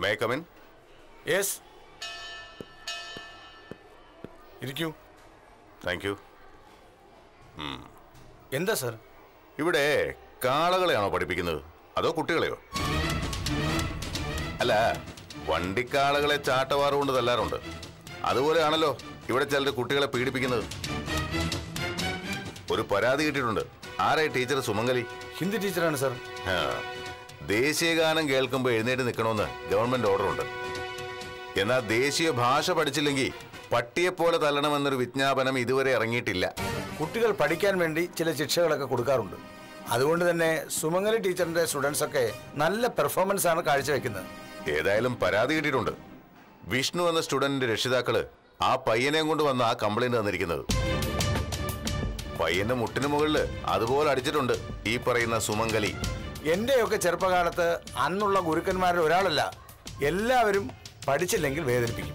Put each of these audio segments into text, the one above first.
May come in yes ഇരിക്കൂ thank you എന്താ sir ഇവിടെ കാളകളെയാണോ പഠിപ്പിക്കുന്നത് അതോ കുട്ടികളെയോ അല്ല വണ്ടിക്കാളകളെ ചാട്ടവാറ് കൊണ്ട് തല്ലാറുണ്ട് അതുപോലെയാണല്ലോ ഇവിടെ ചിലർ കുട്ടികളെ പീഡിപ്പിക്കുന്നത് ഒരു പരാതി കിട്ടിയിട്ടുണ്ട് ആരായി ടീച്ചർ സുമംഗലി ഹിന്ദി ടീച്ചറാണ് സർ ആ, ദേശീയഗാനം കേൾക്കുമ്പോൾ എഴുന്നേറ്റ് നിൽക്കണമെന്ന് ഗവൺമെന്റ് ഓർഡറുണ്ട് എന്നാൽ ദേശീയ ഭാഷ പഠിച്ചില്ലെങ്കിൽ പട്ടിയെപ്പോലെ തല്ലണമെന്നൊരു വിജ്ഞാപനം ഇതുവരെ ഇറങ്ങിയിട്ടില്ല കുട്ടികൾ പഠിക്കാൻ വേണ്ടി ചില ശിക്ഷകളൊക്കെ കൊടുക്കാറുണ്ട് അതുകൊണ്ട് തന്നെ സുമംഗലി ടീച്ചറിന്റെ സ്റ്റുഡൻസ് ഒക്കെ നല്ല പെർഫോമൻസ് ആണ് കാഴ്ചവെക്കുന്നത് ഏതായാലും പരാതി കിട്ടിയിട്ടുണ്ട് വിഷ്ണു എന്ന സ്റ്റുഡന്റിന്റെ രക്ഷിതാക്കള് ആ പയ്യനെയും കൊണ്ട് വന്ന ആ കംപ്ലൈന്റ് തന്നിരിക്കുന്നത് പയ്യന്റെ മുട്ടിന് മുകളില് അതുപോലെ അടിച്ചിട്ടുണ്ട് ഈ പറയുന്ന സുമംഗലി എന്റെയൊക്കെ ചെറുപ്പകാലത്ത് അന്നുള്ള ഗുരുക്കന്മാരിൽ ഒരാളല്ല എല്ലാവരും പഠിച്ചില്ലെങ്കിൽ വേദനിപ്പിക്കും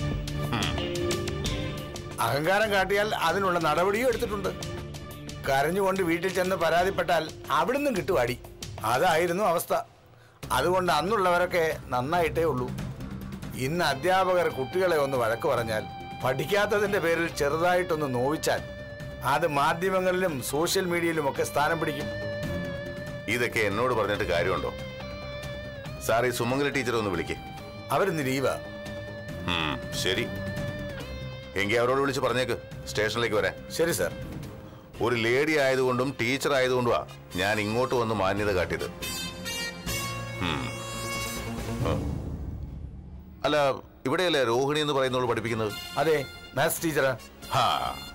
അഹങ്കാരം കാട്ടിയാൽ അതിനുള്ള നടപടിയും എടുത്തിട്ടുണ്ട് കരഞ്ഞുകൊണ്ട് വീട്ടിൽ ചെന്ന് പരാതിപ്പെട്ടാൽ അവിടുന്ന് കിട്ടും അടി അതായിരുന്നു അവസ്ഥ അതുകൊണ്ട് അന്നുള്ളവരൊക്കെ നന്നായിട്ടേ ഉള്ളൂ ഇന്ന് അധ്യാപകർ കുട്ടികളെ ഒന്ന് വഴക്ക് പറഞ്ഞാൽ പഠിക്കാത്തതിന്റെ പേരിൽ ചെറുതായിട്ടൊന്ന് നോവിച്ചാൽ അത് മാധ്യമങ്ങളിലും സോഷ്യൽ മീഡിയയിലും ഒക്കെ സ്ഥാനം പിടിക്കും ഇതൊക്കെ എന്നോട് പറഞ്ഞിട്ട് കാര്യമുണ്ടോ സാർ ഈ സുമംഗലി ടീച്ചറെ ഒന്ന് വിളിക്കേ അവരിന്ന് ലീവാ ശരി എങ്കിൽ അവരോട് വിളിച്ച് പറഞ്ഞേക്ക് സ്റ്റേഷനിലേക്ക് വരാൻ ശരി സാർ ഒരു ലേഡി ആയതുകൊണ്ടും ടീച്ചർ ആയതുകൊണ്ടുമാ ഞാൻ ഇങ്ങോട്ട് വന്ന് മാന്യത കാട്ടിയത് ഉം. ആ. അല്ല ഇവിടെയല്ലേ രോഹിണി എന്ന് പറയുന്നവൾ പഠിപ്പിക്കുന്നത് അതെ മാത്സ് ടീച്ചറാ ഹാ.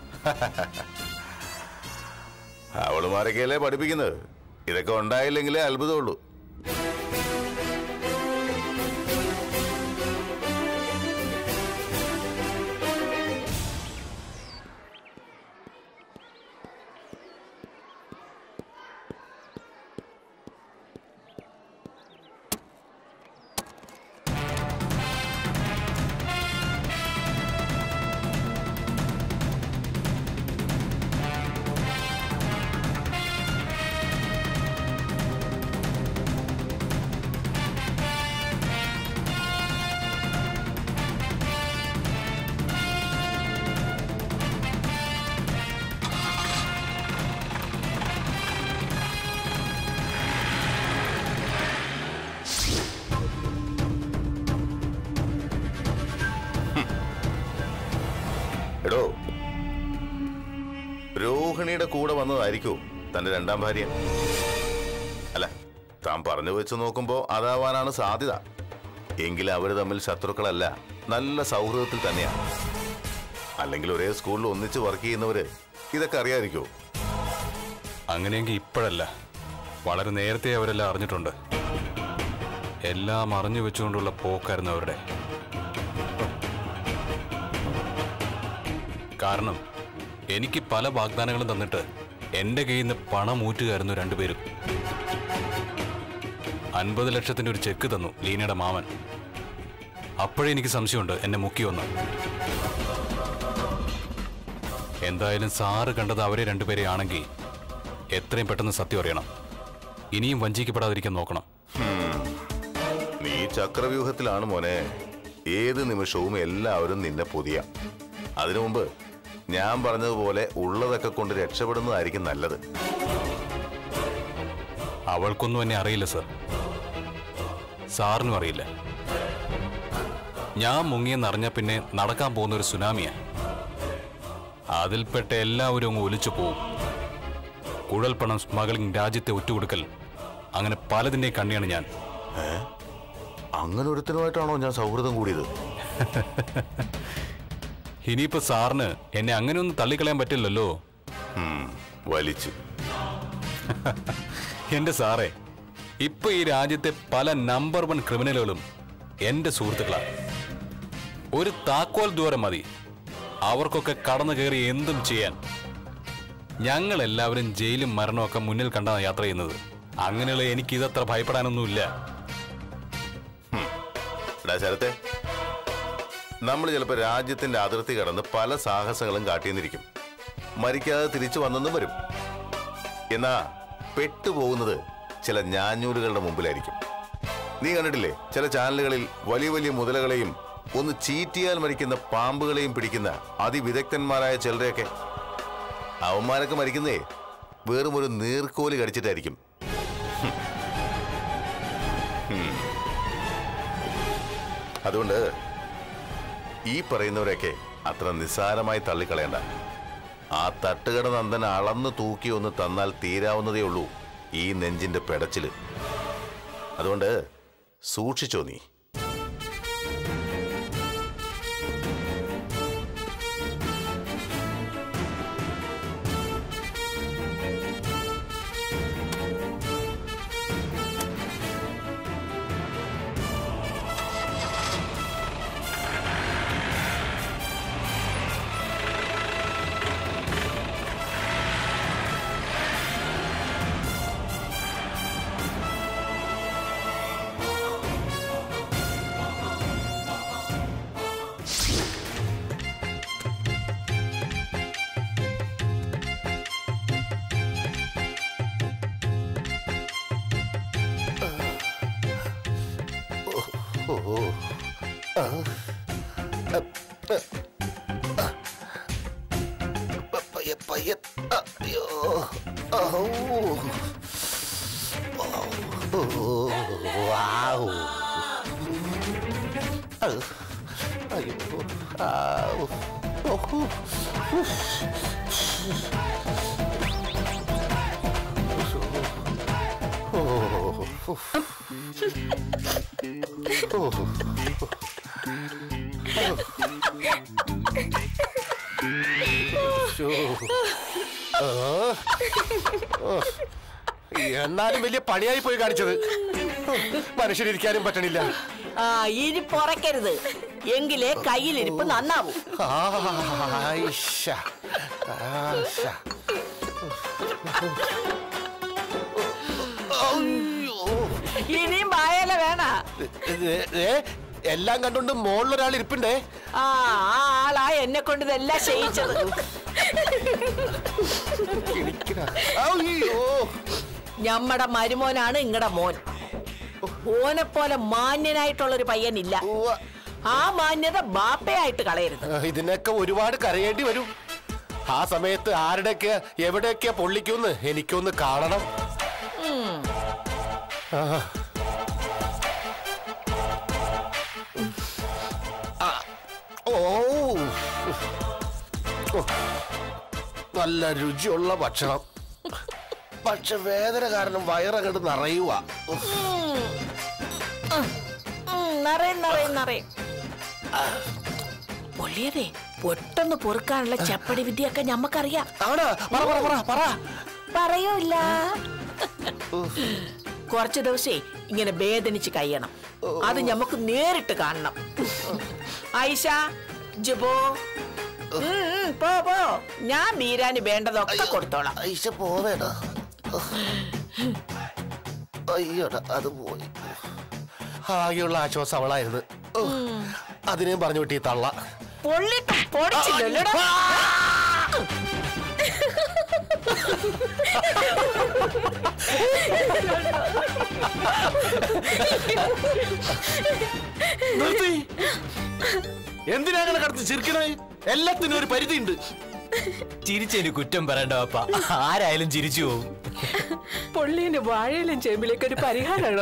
അവളുമാരൊക്കെയല്ലേ പഠിപ്പിക്കുന്നത് ഇതൊക്കെ ഉണ്ടായില്ലെങ്കിലേ അത്ഭുതമുള്ളൂ എടോ രോഹിണിയുടെ കൂടെ വന്നതായിരിക്കോ തന്റെ രണ്ടാം ഭാര്യ അല്ല താൻ പറഞ്ഞു വെച്ച് നോക്കുമ്പോ അതാവാനാണ് സാധ്യത എങ്കിലും അവര് തമ്മിൽ ശത്രുക്കളല്ല നല്ല സൗഹൃദത്തിൽ തന്നെയാണ് അല്ലെങ്കിൽ ഒരേ സ്കൂളിൽ ഒന്നിച്ച് വർക്ക് ചെയ്യുന്നവര് ഇതൊക്കെ അറിയാതിരിക്കോ അങ്ങനെയെങ്കിൽ ഇപ്പോഴല്ല വളരെ നേരത്തെ അവരെല്ലാം അറിഞ്ഞിട്ടുണ്ട് എല്ലാം അറിഞ്ഞു വെച്ചുകൊണ്ടുള്ള പോക്കായിരുന്നു അവരുടെ കാരണം എനിക്ക് പല വാഗ്ദാനങ്ങളും തന്നിട്ട് എന്റെ കയ്യിൽ നിന്ന് പണം ഊറ്റുകയായിരുന്നു രണ്ടുപേരും അൻപത് ലക്ഷത്തിന്റെ ഒരു ചെക്ക് തന്നു ലീനയുടെ മാമൻ അപ്പോഴേ എനിക്ക് സംശയമുണ്ട് എന്നെ മുക്കിയൊന്ന് എന്തായാലും സാറ് കണ്ടത് അവരെ രണ്ടുപേരെ ആണെങ്കിൽ എത്രയും പെട്ടെന്ന് സത്യം അറിയണം ഇനിയും വഞ്ചിക്കപ്പെടാതിരിക്കാൻ നോക്കണം നീ ചക്രവ്യൂഹത്തിലാണ് മോനെ ഏത് നിമിഷവും എല്ലാവരും നിന്നെ പൊതിയാം അതിനു മുമ്പ് ഞാൻ പറഞ്ഞതുപോലെ ഉള്ളതൊക്കെ കൊണ്ട് രക്ഷപ്പെടുന്നതായിരിക്കും നല്ലത് അവൾക്കൊന്നും എന്നെ അറിയില്ല സർ സാറിനും അറിയില്ല ഞാൻ മുങ്ങിയെന്നറിഞ്ഞ പിന്നെ നടക്കാൻ പോകുന്ന ഒരു സുനാമിയാ അതിൽപ്പെട്ട എല്ലാവരും അങ്ങ് ഒലിച്ചു പോവും കുഴൽപ്പണം സ്മഗ്ലിംഗ് രാജ്യത്തെ ഒറ്റുകൊടുക്കൽ അങ്ങനെ പലതിൻ്റെയും കണ്ണിയാണ് ഞാൻ അങ്ങനെ ഒരുത്തനുമായിട്ടാണോ ഞാൻ സൗഹൃദം കൂടിയത് ഇനിയിപ്പോ സാറിന് എന്നെ അങ്ങനെയൊന്നും തള്ളിക്കളയാൻ പറ്റില്ലല്ലോ ഉം, വലിച്ച് എന്റെ സാറേ ഇപ്പൊ ഈ രാജ്യത്തെ പല നമ്പർ വൺ ക്രിമിനലുകളും എന്റെ സുഹൃത്തുക്കളാണ് ഒരു താക്കോൽ ദൂരം മതി അവർക്കൊക്കെ കടന്നു കയറി എന്തും ചെയ്യാൻ ഞങ്ങൾ എല്ലാവരും ജയിലും മരണമൊക്കെ മുന്നിൽ കണ്ടാണ് യാത്ര ചെയ്യുന്നത് അങ്ങനെയുള്ള എനിക്ക് ഇതത്ര ഭയപ്പെടാനൊന്നുമില്ല എടാ ശരത്തെ നമ്മൾ ചിലപ്പോൾ രാജ്യത്തിന്റെ അതിർത്തി കടന്ന് പല സാഹസങ്ങളും കാട്ടിയെന്നിരിക്കും മരിക്കാതെ തിരിച്ചു വന്നെന്നും വരും എന്നാ പെട്ടുപോകുന്നത് ചില ഞാഞ്ഞൂലുകളുടെ മുമ്പിലായിരിക്കും നീ കണ്ടിട്ടില്ലേ ചില ചാനലുകളിൽ വലിയ വലിയ മുതലകളെയും ഒന്ന് ചീറ്റിയാൽ മരിക്കുന്ന പാമ്പുകളെയും പിടിക്കുന്ന അതിവിദഗ്ധന്മാരായ ചിലരെയൊക്കെ അവന്മാരൊക്കെ മരിക്കുന്നേ വെറും ഒരു നീർക്കോല് കടിച്ചിട്ടായിരിക്കും ഹും. ഹും. അതുകൊണ്ട് ഈ പറയുന്നവരെയൊക്കെ അത്ര നിസ്സാരമായി തള്ളിക്കളയണ്ട ആ തട്ടുകട നന്ദൻ അളന്ന് തൂക്കി ഒന്ന് തന്നാൽ തീരാവുന്നതേ ഉള്ളൂ ഈ നെഞ്ചിന്റെ പെടച്ചില് അതുകൊണ്ട് സൂക്ഷിച്ചോ നീ പയ്യെ പയ്യെ അയ്യോ ഔ. ഓ, വാവ്. ഔ. അയ്യോ ഔ. ഓഹോ. ഓ. ഓ. ശോ. എന്നാലും വലിയ പണിയായി പോയി കാണിച്ചത് മനുഷ്യരിക്കാനും പറ്റണില്ല ആ ഇരിപ്പുറക്കരുത് എങ്കിലേ കയ്യിലിരിപ്പ് നന്നാവും ആയിഷ. ആയിഷ. അയ്യോ. ഇനിയും വായല വേണ ഏ, ഏ, എല്ലാം കണ്ടുകൊണ്ട് മോളിലൊരാൾ ഇരിപ്പുണ്ടേ ആ ആ ആളാ എന്നെ കൊണ്ട് ഇതെല്ലാം ചെയ്യിച്ചത് കിണിക്കണ. അയ്യോ ഞമ്മടെ മരുമോനാണ് ഇങ്ങടെ മോൻ ഓനെ പോലെ മാന്യനായിട്ടുള്ളൊരു പയ്യനില്ല ഉവ്വ. ആ മാന്യത ബാപ്പയായിട്ട് കളയരുത് ആ, ഇതിനൊക്കെ ഒരുപാട് കരയേണ്ടി വരും ആ സമയത്ത് ആരുടെയൊക്കെ എവിടെയൊക്കെ പൊള്ളിക്കുമെന്ന് എനിക്കൊന്ന് കാണണം ആ. ആ. ഓ ഓ. നല്ല രുചിയുള്ള ഭക്ഷണം പക്ഷെ വേദന കാരണം വയറങ്ങോട്ട് നിറയുക ഉം, നിറയും നിറയും നിറയും പൊള്ളിയതേ പൊട്ടൊന്ന് പൊറുക്കാനുള്ള ചപ്പടി വിദ്യയൊക്കെ ഞമ്മക്കറിയാം ആണോ പറ പറ പറ പറ പറയൂല കുറച്ചു ദിവസേ ഇങ്ങനെ വേദനിച്ച് കഴിയണം അത് ഞമ്മക്ക് നേരിട്ട് കാണണം ഐഷ ജുബോ ഉം, ഉം, പോ പോ ഞാൻ മീരാന് വേണ്ടതൊക്കെ കൊടുത്തോളാം ഐശ പോവേണ അയ്യോടാ അത് പോയി ആകെയുള്ള ആശ്വാസം അവളായിരുന്നു ഓ, അതിനെയും പറഞ്ഞു വിട്ടി തള്ള പൊള്ളിട്ട് പൊടിച്ചില്ലല്ലോടാ നിർത്തി എന്തിനാ അങ്ങനെ കടത്ത് ചിരിക്കണേ എല്ലാത്തിനും ഒരു പരിധിയുണ്ട് ചിരിച്ചതിന് കുറ്റം പറയണ്ട പാപ്പ ആരായാലും ചിരിച്ചു പോവും പൊള്ളിന്റെ വാഴയിലും ചേമ്പിലേക്ക് ഒരു പരിഹാരമാണോ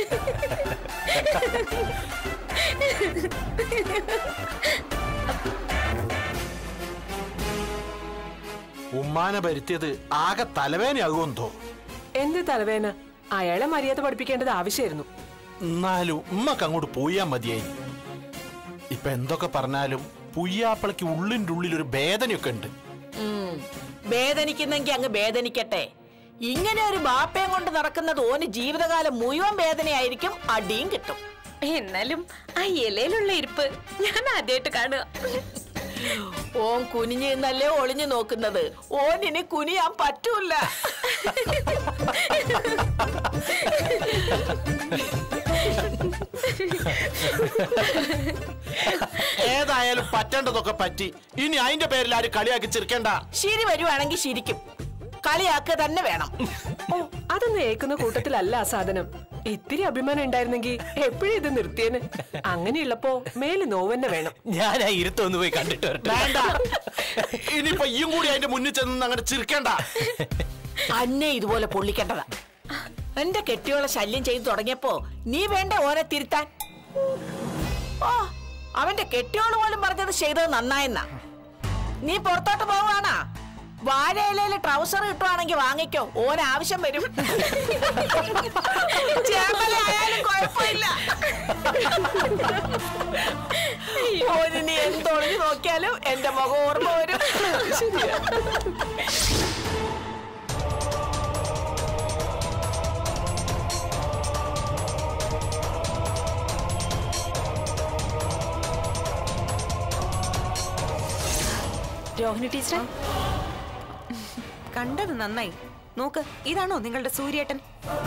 ഉമ്മാനെ വരുത്തിയത് ആകെ തലവേനയാകുമെന്ന് തോന്നും എന്ത് തലവേന അയാളെ മര്യാദ പഠിപ്പിക്കേണ്ടത് ആവശ്യമായിരുന്നു എന്നാലും ഉമ്മക്ക് അങ്ങോട്ട് പോയാ മതിയായി ഇപ്പൊ എന്തൊക്കെ പറഞ്ഞാലും പുയ്യാപ്പിളക്ക് ഉള്ളിൻ്റെ ഉള്ളിൽ ഒരു വേദനയൊക്കെ ഉണ്ട് ഉം. വേദനിക്കുന്നെങ്കി അങ്ങ് വേദനിക്കട്ടെ ഇങ്ങനെ ഒരു ബാപ്പയും കൊണ്ട് നടക്കുന്നത് ഓന് ജീവിതകാലം മുഴുവൻ വേദനയായിരിക്കും അടിയും കിട്ടും എന്നാലും ആ ഇലയിലുള്ള ഇരിപ്പ് ഞാൻ ആദ്യമായിട്ട് കാണുക ഓൻ കുനിഞ്ഞു നിന്നല്ലേ ഒളിഞ്ഞു നോക്കുന്നത് ഓൻ ഇനി കുനിയാൻ പറ്റൂല ഏതായാലും പറ്റേണ്ടതൊക്കെ പറ്റി ഇനി അതിന്റെ പേരിൽ ആരും കളിയാക്കി ചിരിക്കണ്ട ശരി വരുവാണെങ്കിൽ ശരിക്കും കളിയാക്കുക തന്നെ വേണം ഓ അതൊന്നും ഏക്കുന്ന കൂട്ടത്തിലല്ല ആ സാധനം ഇത്തിരി അഭിമാനം ഉണ്ടായിരുന്നെങ്കിൽ എപ്പോഴും ഇത് നിർത്തിയേന് അങ്ങനെയുള്ളപ്പോ മേല് നോവന്നെ വേണം ഞാൻ ആ ഇരുത്തൊന്ന് പോയി കണ്ടിട്ട് വരട്ടെ വേണ്ട ഇനിയിപ്പൊ ഈയും കൂടി അതിന്റെ മുന്നിൽ ചെന്ന് അങ്ങനെ ചിരിക്കണ്ട അന്നെ ഇതുപോലെ പൊള്ളിക്കേണ്ടതാ എന്റെ കെട്ടിയോളെ ശല്യം ചെയ്തു തുടങ്ങിയപ്പോ നീ വേണ്ട ഓനെ തിരുത്താൻ ഓ അവന്റെ കെട്ടിയോള് പോലും പറഞ്ഞത് ചെയ്തത് നന്നായെന്നാ നീ പുറത്തോട്ട് പോവാണാ വാഴയിലയില് ട്രൗസർ കിട്ടുവാണെങ്കിൽ വാങ്ങിക്കോ ഓൻ ആവശ്യം വരും ചേമ്പലയായാലും കുഴപ്പമില്ല ഓന് നീ എന്തൊളിഞ്ഞു നോക്കിയാലും എന്റെ മുഖം ഓർമ്മ വരും ശരിയാ രോഹിണി ടീച്ചറെ കണ്ടത് നന്നായി നോക്ക് ഇതാണോ നിങ്ങളുടെ സൂര്യേട്ടൻ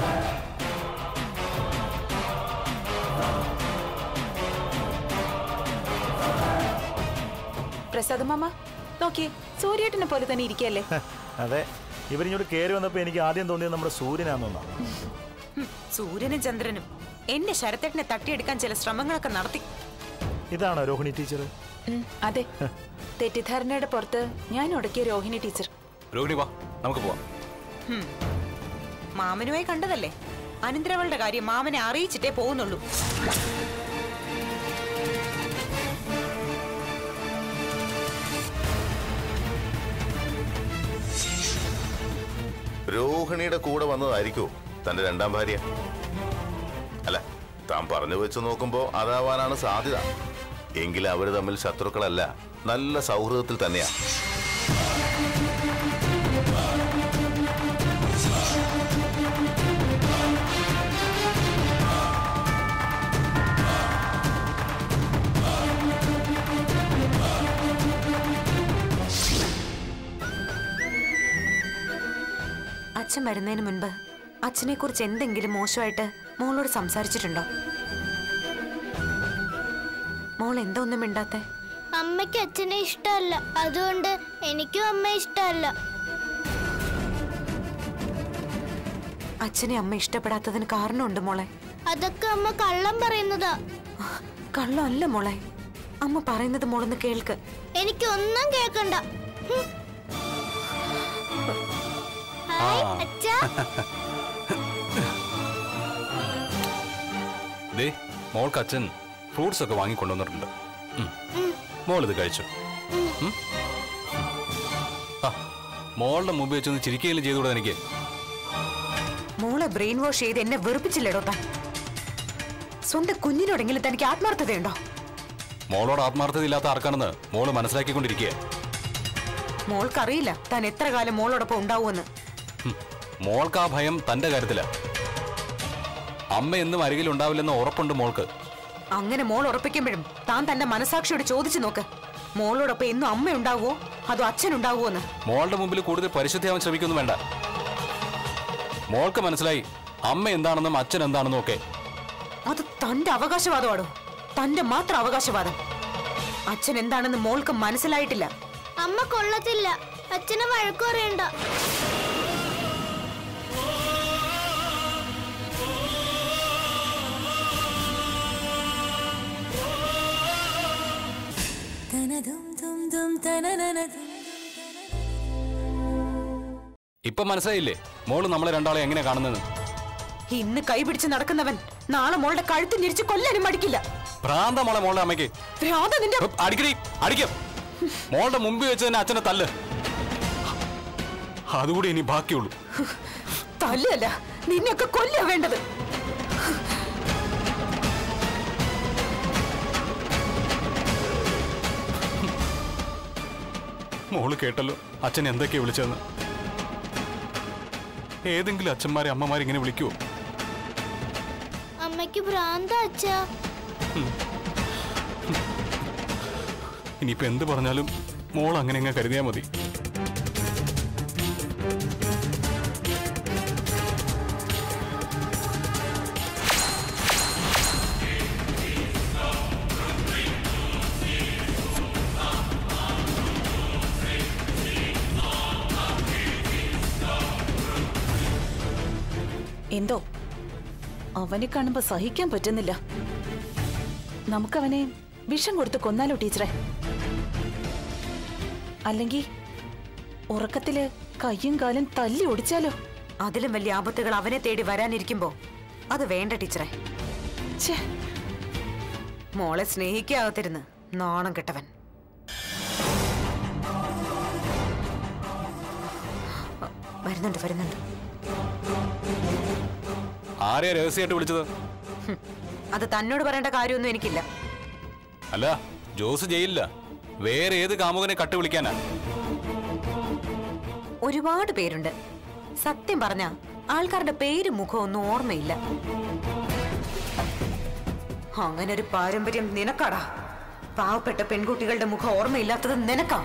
പ്രസാദ് മാമ നോക്കിയേ സൂര്യേട്ടനെ പോലെ തന്നെ ഇരിക്കല്ലേ അതെ ഇവരിങ്ങോട്ട് കയറി വന്നപ്പോ എനിക്ക് ആദ്യം തോന്നിയത് നമ്മുടെ സൂര്യനാണെന്നാ സൂര്യനും ചന്ദ്രനും എന്റെ ശരത്തേട്ടനെ തട്ടിയെടുക്കാൻ ചില ശ്രമങ്ങളൊക്കെ നടത്തി ഇതാണോ രോഹിണി ടീച്ചർ അതെ തെറ്റിദ്ധാരണയുടെ പുറത്ത് ഞാൻ ഉടക്കിയ രോഹിണി ടീച്ചർ രോഹിണി വാ നമുക്ക് പോവാം മാമനുമായി കണ്ടതല്ലേ അനന്തരവളുടെ കാര്യം മാമനെ അറിയിച്ചിട്ടേ പോകുന്നുള്ളൂ രോഹിണിയുടെ കൂടെ വന്നതായിരിക്കോ തന്റെ രണ്ടാം ഭാര്യ അല്ല താൻ പറഞ്ഞു വെച്ച് നോക്കുമ്പോ അതാവാനാണ് സാധ്യത എങ്കിലും അവര് തമ്മിൽ ശത്രുക്കളല്ല നല്ല സൗഹൃദത്തിൽ തന്നെയാ അച്ഛൻ വരുന്നതിന് മുൻപ് അച്ഛനെ കുറിച്ച് എന്തെങ്കിലും മോശമായിട്ട് മോളോട് സംസാരിച്ചിട്ടുണ്ടോ മോൾ എന്താ ഒന്നും മിണ്ടാത്തെ അമ്മയ്ക്ക് അച്ഛനെ ഇഷ്ടമല്ല അതുകൊണ്ട് എനിക്കും അമ്മ ഇഷ്ടമല്ല അച്ഛനെ അമ്മ ഇഷ്ടപ്പെടാത്തതിന് കാരണമുണ്ട് മോളെ അതൊക്കെ അമ്മ കള്ളം പറയുന്നതാ കള്ളമല്ല മോളെ അമ്മ പറയുന്നത് മോളൊന്ന് കേൾക്ക് എനിക്കൊന്നും കേൾക്കണ്ട ഹും. ഹായ് അച്ഛാ ദേ മോൾക്ക് അച്ഛൻ ഫ്രൂട്ട്സ് ഒക്കെ വാങ്ങിക്കൊണ്ടുവന്നിട്ടുണ്ട് ഉം. മോൾ ഇത് കഴിച്ചു ഉം? ആ മോളുടെ മുമ്പ് വെച്ചൊന്ന് ചിരിക്കുകയും ചെയ്തുകൂടെ എനിക്ക് മോളെ ബ്രെയിൻ വാഷ് ചെയ്ത് എന്നെ വെറുപ്പിച്ചില്ലേടോ താൻ സ്വന്തം കുഞ്ഞിനോടെങ്കിലും തനിക്ക് ആത്മാർത്ഥതയുണ്ടോ മോളോട് ആത്മാർത്ഥത ഇല്ലാത്ത ആർക്കാണെന്ന് മോള് മനസ്സിലാക്കിക്കൊണ്ടിരിക്കുക മോൾക്കറിയില്ല താൻ എത്ര കാലം മോളോടൊപ്പം ഉണ്ടാവുമെന്ന് മോൾക്ക് ആ ഭയം തന്റെ കാര്യത്തില അമ്മ എന്നും അരികിൽ ഉണ്ടാവില്ലെന്ന് ഉറപ്പുണ്ട് മോൾക്ക് അങ്ങനെ മോൾ ഉറപ്പിക്കുമ്പോഴും താൻ തന്റെ മനസാക്ഷിയോട് ചോദിച്ചു നോക്ക് മോളോടൊപ്പം എന്നും അമ്മ ഉണ്ടാവുമോ അതോ അച്ഛൻ ഉണ്ടാവുമോ എന്ന് മോളുടെ മുമ്പിൽ കൂടുതൽ പരിശുദ്ധിയാവാൻ ശ്രമിക്കൊന്നും വേണ്ട മോൾക്ക് മനസ്സിലായി അമ്മ എന്താണെന്നും അച്ഛൻ എന്താണെന്നും ഒക്കെ അത് തന്റെ അവകാശവാദമാണോ തന്റെ മാത്രം അവകാശവാദം അച്ഛൻ എന്താണെന്ന് മോൾക്ക് മനസ്സിലായിട്ടില്ല അമ്മ കൊള്ളത്തില്ല അച്ഛനെ വഴക്കു പറയണ്ട ഇപ്പൊ മനസ്സിലായില്ലേ മോള് നമ്മളെ രണ്ടാളെ എങ്ങനെ കാണുന്നത് ഇന്ന് കൈപിടിച്ച് നടക്കുന്നവൻ നാളെ മോളുടെ കഴുത്ത് ഞെരിച്ച് കൊല്ലാനും മടിക്കില്ല ഭ്രാന്ത മോളെ മോളുടെ അമ്മയ്ക്ക് ഭ്രാന്ത നിന്റെ ഉപ്പ്, അടിക്കടി അടിക്കാം മോളുടെ മുമ്പിൽ വെച്ച് തന്നെ അച്ഛനെ തല്ല് അതുകൂടി ഇനി ബാക്കിയുള്ളൂ തല്ലല്ല നിന്നെയൊക്കെ കൊല്ല വേണ്ടത് മോള് കേട്ടല്ലോ അച്ഛൻ എന്തൊക്കെയാ വിളിച്ചതെന്ന് ഏതെങ്കിലും അച്ഛന്മാരെ അമ്മമാരെ ഇങ്ങനെ വിളിക്കുവോ അമ്മയ്ക്ക് ഭ്രാന്ത അച്ഛാ ഇനിയിപ്പോ എന്ത് പറഞ്ഞാലും മോൾ അങ്ങനെ അങ്ങ് കരുതിയാ മതി എന്തോ അവനെ കാണുമ്പോ സഹിക്കാൻ പറ്റുന്നില്ല നമുക്കവനെ വിഷം കൊടുത്ത് കൊന്നാലോ ടീച്ചറെ അല്ലെങ്കിൽ ഉറക്കത്തില് കയ്യും കാലും തല്ലി ഒടിച്ചാലോ അതിലും വലിയ ആപത്തുകൾ അവനെ തേടി വരാനിരിക്കുമ്പോ അത് വേണ്ട ടീച്ചറെ ഛേ മോളെ സ്നേഹിക്കാകത്തിരുന്ന് നാണം കെട്ടവൻ അ, വരുന്നുണ്ട് വരുന്നുണ്ട് ആരെയാ രഹസ്യമായിട്ട് വിളിച്ചത് ഹും, അത് തന്നോട് പറയേണ്ട കാര്യമൊന്നും എനിക്കില്ല അല്ല ജോസ് ജയിലില്ല വേറെ ഏത് കാമുകനെ കട്ട് വിളിക്കാനാ ഒരുപാട് പേരുണ്ട് സത്യം പറഞ്ഞ ആൾക്കാരുടെ പേരും മുഖവും ഒന്നും ഓർമ്മയില്ല അങ്ങനെ ഒരു പാരമ്പര്യം നിനക്കാടാ പാവപ്പെട്ട പെൺകുട്ടികളുടെ മുഖം ഓർമ്മയില്ലാത്തത് നിനക്കാ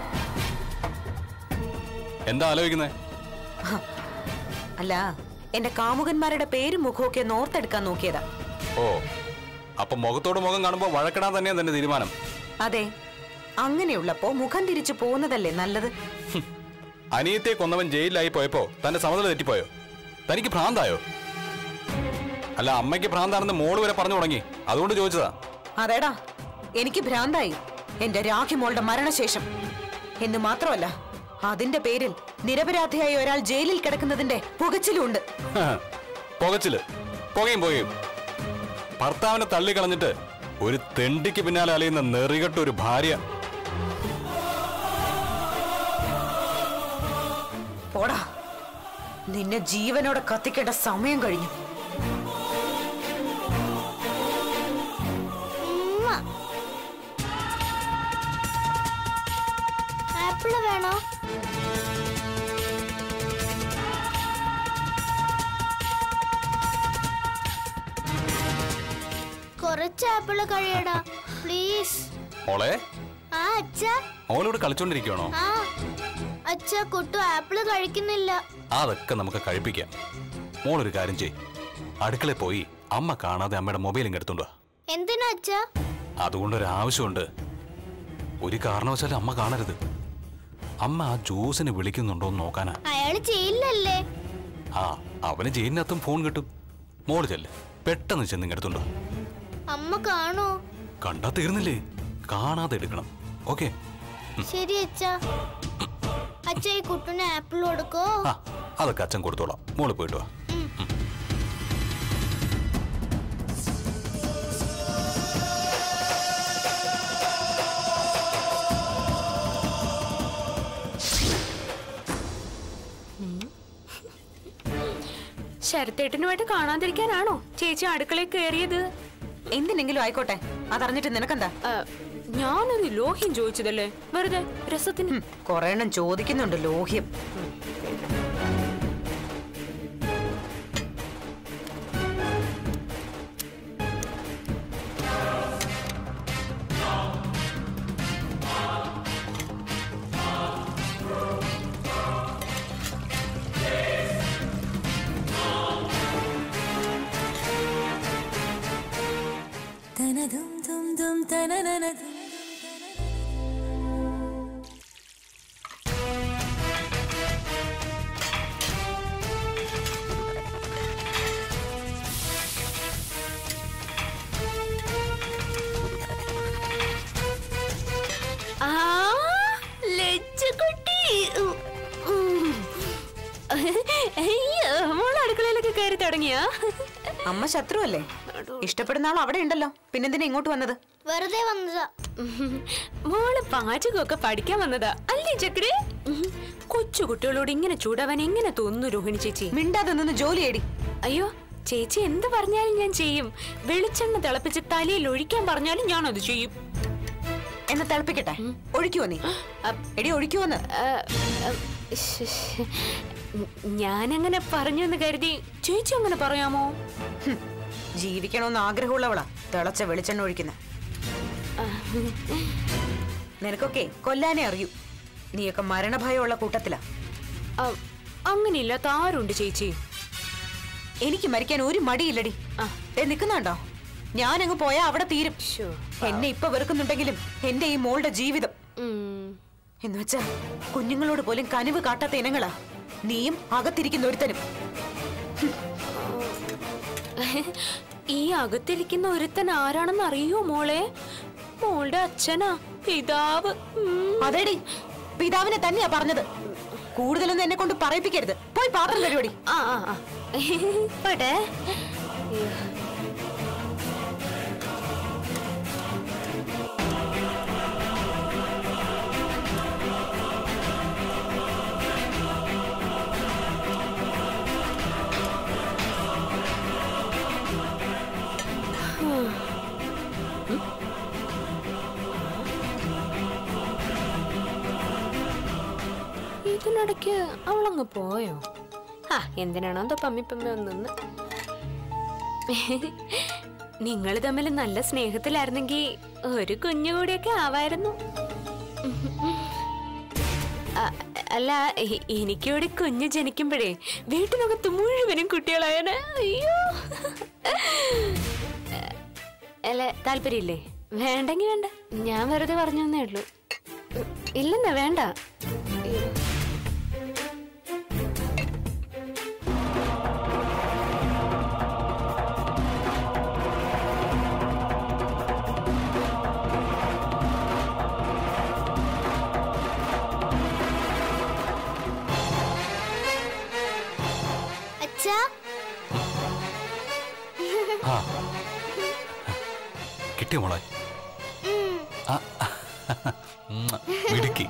എന്താ ആലോചിക്കുന്നേ ഹ, അല്ല എന്റെ കാമുകന്മാരുടെ പേരും മുഖമൊക്കെ ഒന്ന് ഓർത്തെടുക്കാൻ നോക്കിയതാ ഓ അപ്പൊ മുഖത്തോട് മുഖം കാണുമ്പോ വഴക്കിടാൻ തന്നെയാ തന്റെ തീരുമാനം അതെ അങ്ങനെയുള്ളപ്പോ മുഖം തിരിച്ചു പോകുന്നതല്ലേ നല്ലത് അനിയത്തെ കൊന്നവൻ ജയിലിലായി പോയപ്പോ തന്റെ സമനില തെറ്റിപ്പോയോ തനിക്ക് ഭ്രാന്തായോ അല്ല അമ്മയ്ക്ക് ഭ്രാന്താണെന്ന് മോള് വരെ പറഞ്ഞു തുടങ്ങി അതുകൊണ്ട് ചോദിച്ചതാ അതേടാ എനിക്ക് ഭ്രാന്തായി എന്റെ രാഖി മോളുടെ മരണശേഷം എന്ന് മാത്രമല്ല അതിന്റെ പേരിൽ നിരപരാധിയായ ഒരാൾ ജയിലിൽ കിടക്കുന്നതിന്റെ പുകച്ചിലുണ്ട് പുകച്ചില് പുകയും പുകയും ഭർത്താവിനെ തള്ളിക്കളഞ്ഞിട്ട് ഒരു തെണ്ടിക്ക് പിന്നാലെ അലയുന്ന നെറികെട്ട ഒരു ഭാര്യ പോടാ നിന്നെ ജീവനോടെ കത്തിക്കേണ്ട സമയം കഴിഞ്ഞു ഉമ്മ. ആപ്പിള് വേണോ കുറച്ച് ആപ്പിള് കഴിയടാ പ്ലീസ് മോളെ ആ അച്ഛ മോളോട് കളിച്ചോണ്ടിരിക്കണോ ആ അച്ഛ കുട്ടു ആപ്പിള് കഴിക്കുന്നില്ല അതൊക്കെ നമുക്ക് കഴിപ്പിക്കാം മോളൊരു കാര്യം ചെയ് അടുക്കളയിൽ പോയി അമ്മ കാണാതെ അമ്മയുടെ മൊബൈലും എടുത്തോണ്ട് വാ. എന്തിനാ അച്ഛ അതുകൊണ്ടൊരു ആവശ്യമുണ്ട് ഒരു കാരണവശാലും അമ്മ കാണരുത് അമ്മ ആ ജോസിനെ വിളിക്കുന്നുണ്ടോ എന്ന് നോക്കാനാ അയാള് ചെയ്യില്ലല്ലേ ആ അവന് ജയിലിനകത്തും ഫോൺ കിട്ടും മോള് ചെല്ല് പെട്ടെന്ന് ചെന്ന് എടുത്തുണ്ടോ അമ്മ കാണോ കണ്ടാ തീർന്നില്ലേ കാണാതെ എടുക്കണം ഓക്കെ ശരി അച്ഛ അച്ഛ ഈ കുട്ടുന് ആപ്പിൾ കൊടുക്കോ ആ അതൊക്കെ അച്ഛൻ കൊടുത്തോളാം മോള് പോയിട്ട് വാ ശരത്തേട്ടനുമായിട്ട് കാണാതിരിക്കാനാണോ ചേച്ചി അടുക്കളയിൽ കയറിയത് എന്തിനെങ്കിലും ആയിക്കോട്ടെ അതറിഞ്ഞിട്ട് നിനക്കെന്താ ഞാനൊരു ലോഹ്യം ചോദിച്ചതല്ലേ വെറുതെ രസത്തിന് കൊറേ എണ്ണം ചോദിക്കുന്നുണ്ട് ലോഹ്യം ആ ലജ്ജക്കുട്ടി ഉം, ഉം. അയ്യോ മോൾ അടുക്കളയിലൊക്കെ കയറി തുടങ്ങിയാ അമ്മ ശത്രുവല്ലേ ഇഷ്ടപ്പെടുന്ന ആൾ അവിടെ ഉണ്ടല്ലോ പിന്നെന്തിനാ ഇങ്ങോട്ട് വന്നത് വെറുതെ വന്നതാ മോള് പാചകമൊക്കെ പഠിക്കാൻ വന്നതാ അല്ലേ ചക്കരെ കൊച്ചു കുട്ടികളോട് ഇങ്ങനെ ചൂടാവാൻ എങ്ങനെ തോന്നുന്നു രോഹിണി ചേച്ചി മിണ്ടാതെ നിന്ന് ജോലിയേടി അയ്യോ ചേച്ചി എന്ത് പറഞ്ഞാലും ഞാൻ ചെയ്യും വെളിച്ചെണ്ണ തിളപ്പിച്ച് തലയിൽ ഒഴിക്കാൻ പറഞ്ഞാലും ഞാൻ അത് ചെയ്യും എന്നെ തിളപ്പിക്കട്ടെ ഒഴിക്കുവോ നീ എടി ഒഴിക്കുവോന്ന് ഞാനങ്ങനെ പറഞ്ഞു എന്ന് കരുതി ചേച്ചി അങ്ങനെ പറയാമോ ഹും, ജീവിക്കണമെന്ന് ആഗ്രഹമുള്ളവളാ തിളച്ച വെളിച്ചെണ്ണ ഒഴിക്കുന്ന നിനക്കൊക്കെ കൊല്ലാനേ അറിയൂ നീയൊക്കെ മരണഭയമുള്ള കൂട്ടത്തിലാ അങ്ങനെയില്ലാത്ത ആരുണ്ട് ചേച്ചി എനിക്ക് മരിക്കാൻ ഒരു മടിയില്ലടി ദേ നിക്കുന്നുണ്ടോ ഞാനങ്ങ് പോയാ അവിടെ തീരും എന്നെ ഇപ്പൊ വെറുക്കുന്നുണ്ടെങ്കിലും എന്റെ ഈ മോളുടെ ജീവിതം എന്ന് വെച്ചാ കുഞ്ഞുങ്ങളോട് പോലും കനിവ് കാട്ടാത്ത ഇനങ്ങളാ നീയും അകത്തിരിക്കുന്ന ഒരുത്തനും ഈ അകത്തിരിക്കുന്ന ഒരുത്തൻ ആരാണെന്ന് അറിയോ മോളെ മോളുടെ അച്ഛനാ പിതാവ് ഉം. അതെടി പിതാവിനെ തന്നെയാ പറഞ്ഞത് കൂടുതലൊന്നും എന്നെ കൊണ്ട് പറയിപ്പിക്കരുത് പോയി പാത്രം കഴിവടി ആ ആ ആ പോട്ടെ ഇതിനിടയ്ക്ക് അവളങ്ങ് പോയോ ആ എന്തിനാണോ എന്തോ പമ്മി പമ്മി ഒന്നു നിങ്ങൾ തമ്മിൽ നല്ല സ്നേഹത്തിലായിരുന്നെങ്കിൽ ഒരു കുഞ്ഞു കൂടിയൊക്കെ ആവായിരുന്നു അ- അല്ല എ- എനിക്കിവിടെ കുഞ്ഞ് ജനിക്കുമ്പോഴേ വീട്ടിനകത്ത് മുഴുവനും കുട്ടികളായാണ് അയ്യോ അല്ല താല്പര്യമില്ലേ വേണ്ടെങ്കി വേണ്ട ഞാൻ വെറുതെ പറഞ്ഞു എന്നേ ഉള്ളൂ ഇല്ലെന്നാ വേണ്ട അച്ഛാ ആ കിട്ടിയോ മോളെ ആ, ഉം, മിടുക്കി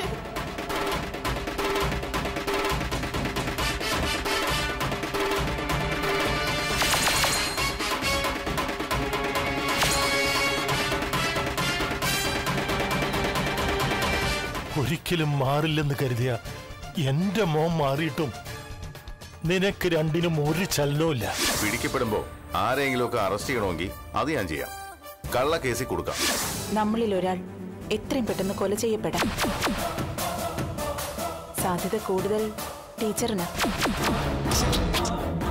ഒരിക്കലും മാറില്ലെന്ന് കരുതിയ എന്റെ മോൻ മാറിയിട്ടും നിനക്ക് രണ്ടിനും ഒരു ചലനവുമില്ല പിടിക്കപ്പെടുമ്പോ ആരെങ്കിലുമൊക്കെ അറസ്റ്റ് ചെയ്യണമെങ്കിൽ അത് ഞാൻ ചെയ്യാം കള്ള കേസിൽ കൊടുക്കാം നമ്മളിൽ ഒരാൾ എത്രയും പെട്ടെന്ന് കൊല ചെയ്യപ്പെടാം സാധ്യത കൂടുതൽ ടീച്ചറിന്